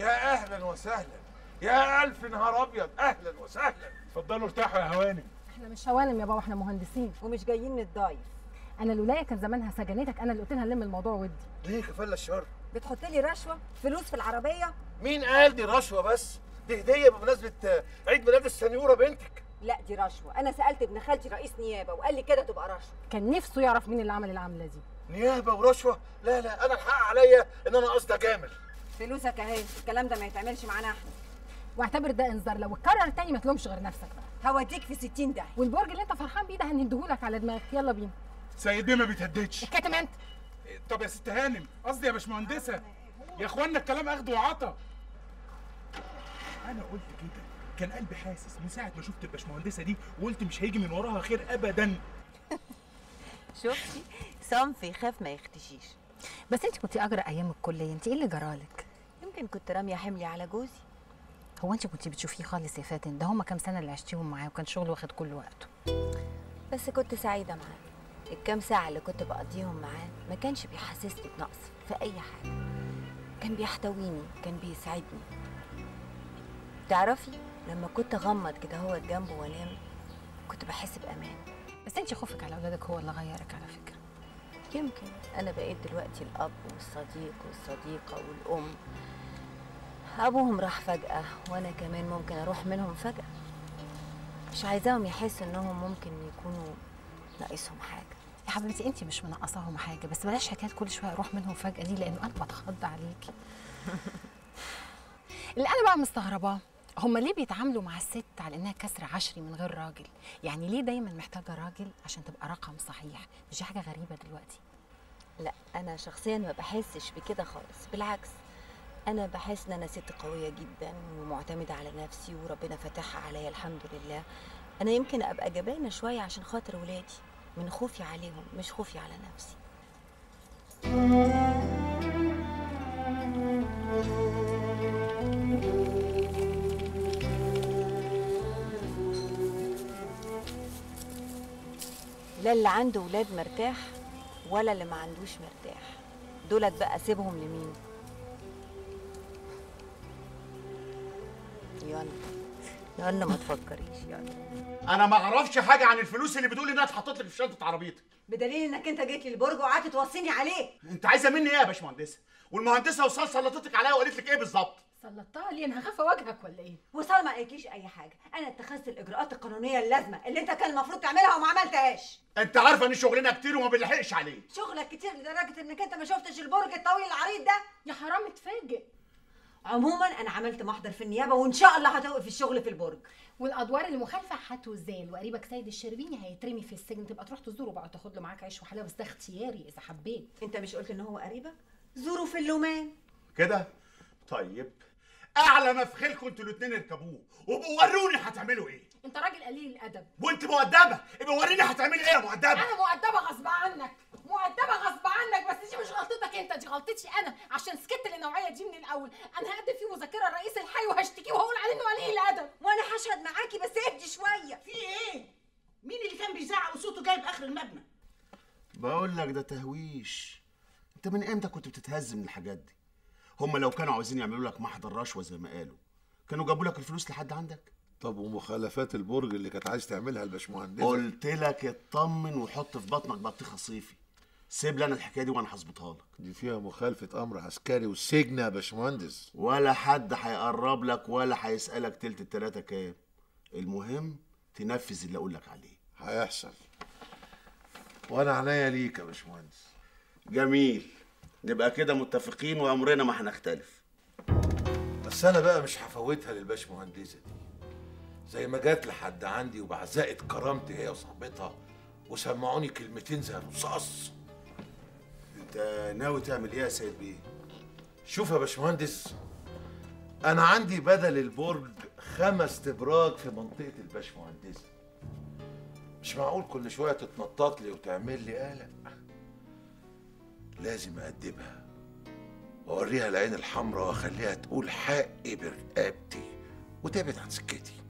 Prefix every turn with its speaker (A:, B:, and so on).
A: يا اهلا وسهلا يا الف نهار ابيض اهلا وسهلا
B: اتفضلوا ارتاحوا يا هوانم
C: احنا مش هوانم يا بابا احنا مهندسين
D: ومش جايين نتضايف
C: انا لولايا كان زمانها سجنتك انا اللي قلت لها نلم الموضوع ودي
A: ليه كفاله الشر
D: بتحط لي رشوه فلوس في العربيه
A: مين قال دي رشوه بس دي هديه بمناسبه آه، عيد ميلاد السنيوره بنتك
D: لا دي رشوه انا سالت ابن خالتي رئيس نيابه وقال لي كده تبقى رشوه
C: كان نفسه يعرف مين اللي عمل العمله دي
A: نيابه ورشوه لا لا انا الحق عليا ان انا قصدي اجامل
D: فلوسك اهي الكلام ده ما يتعملش معانا احنا
C: واعتبر ده انذار لو اتكرر تاني ما تلومش غير نفسك بقى
D: هوديك في 60 داهيه
C: والبرج اللي انت فرحان بيه ده هنديهولك على دماغك يلا بينا
B: سيدنا ما بيتهددش
C: اتكتم انت
B: طب يا ست هانم قصدي يا باشمهندسه يا اخوانا الكلام اخد وعطا انا قلت كده كان قلبي حاسس من ساعه ما شفت الباشمهندسه دي وقلت مش هيجي من وراها خير ابدا
E: شفتي صنف يخاف ما يختشيش
F: بس انت كنتي اجرى ايام الكليه انت ايه اللي جرالك
E: يمكن كنت راميه حملي على جوزي
F: هو انت كنتي بتشوفيه خالص يا فاتن ده هما كام سنه اللي عشتيهم معاه وكان شغله واخد كل وقته
E: بس كنت سعيده معاه الكام ساعه اللي كنت بقضيهم معاه ما كانش بيحسسني بنقص في اي حاجه كان بيحتويني كان بيساعدني تعرفي لما كنت اغمض كده هو جنبه وانام كنت بحس بامان
F: بس انت خوفك على اولادك هو اللي غيرك على فكره
E: يمكن انا بقيت دلوقتي الاب والصديق والصديقه والام ابوهم راح فجاه وانا كمان ممكن اروح منهم فجاه مش عايزاهم يحسوا انهم ممكن يكونوا ناقصهم حاجه
F: يا حبيبتي انت مش منقصاهم حاجه بس بلاش حكايه كل شويه اروح منهم فجاه دي لانه انا بتخض عليكي اللي انا بقى مستغرباه هما ليه بيتعاملوا مع الست على انها كسر عشري من غير راجل يعني ليه دايما محتاجه راجل عشان تبقى رقم صحيح مش دي حاجه غريبه دلوقتي
E: لا انا شخصيا ما بحسش بكده خالص بالعكس انا بحس ان انا ست قويه جدا ومعتمده على نفسي وربنا فتحها عليا الحمد لله انا يمكن ابقى جبانه شويه عشان خاطر ولادي من خوفي عليهم مش خوفي على نفسي لا اللي عنده ولاد مرتاح ولا اللي ما عندوش مرتاح دولت بقى سيبهم لمين يلا يلا ما تفكريش يلا
G: انا ما اعرفش حاجه عن الفلوس اللي بتقول انها اتحطت لك في شنطه عربيتك
D: بدليل انك انت جيت لي البرج وقعدت توصيني عليه
G: انت عايزه مني ايه يا باشمهندسه والمهندسه وصال سلطتك عليا وقالت لك ايه بالظبط
C: سلطتها لي انا هخاف اواجهك ولا ايه
D: وصال ما قالتليش اي حاجه انا اتخذت الاجراءات القانونيه اللازمه اللي انت كان المفروض تعملها وما عملتهاش
G: انت عارفه ان شغلنا كتير وما بنلحقش عليه
D: شغلك كتير لدرجه انك انت ما شفتش البرج الطويل العريض ده
C: يا حرام اتفاجئ
D: عموما انا عملت محضر في النيابه وان شاء الله هتوقف الشغل في البرج
C: والادوار المخالفه هتزال وقريبك سيد الشربيني هيترمي في السجن تبقى تروح تزوره بقى تاخد له معاك عيش وحلاوه بس ده اختياري اذا حبيت
D: انت مش قلت ان هو قريبك زوره في اللومان
G: كده طيب اعلى ما في خيلكم انتوا الاتنين اركبوه وبوروني هتعملوا ايه
C: انت راجل قليل الادب
G: وانت مؤدبه يبقى وريني هتعملي ايه يا مؤدبه
C: انا مؤدبه غصب عنك مؤدبه غصب عنك بس دي مش غلطتك انت دي غلطتي انا عشان سكت للنوعيه دي من الاول انا هقدم فيه مذكره الرئيس الحي وهشتكيه وهقول عليه انه قليل الادب
D: وانا هشهد معاكي بس اهدي شويه
H: في ايه؟ مين اللي كان بيزعق وصوته جايب اخر المبنى؟
I: بقول لك ده تهويش انت من امتى كنت بتتهز من الحاجات دي هم لو كانوا عاوزين يعملوا لك محضر رشوه زي ما قالوا كانوا جابوا لك الفلوس لحد عندك
A: طب ومخالفات البرج اللي كانت عايز تعملها الباشمهندسه
I: قلت لك اطمن وحط في بطنك بطيخه صيفي سيب لي انا الحكايه دي وانا هظبطها لك
A: دي فيها مخالفه امر عسكري والسجن يا باشمهندس
I: ولا حد هيقرب لك ولا هيسالك تلت التلاته كام المهم تنفذ اللي اقول لك عليه
A: هيحصل وانا عناية ليك يا باشمهندس
I: جميل نبقى كده متفقين وعمرنا ما هنختلف
A: بس انا بقى مش هفوتها للباشمهندسه دي زي ما جات لحد عندي وبعزقت كرامتي هي وصاحبتها وسمعوني كلمتين زي الرصاص
I: انت ناوي تعمل ايه يا سيد بيه
A: شوف يا باشمهندس انا عندي بدل البرج خمس تبراج في منطقه الباشمهندسه مش معقول كل شويه تتنطط لي وتعمل لي قلق لازم أأدبها وأوريها العين الحمراء وأخليها تقول حقي برقبتي وتبعد عن سكتي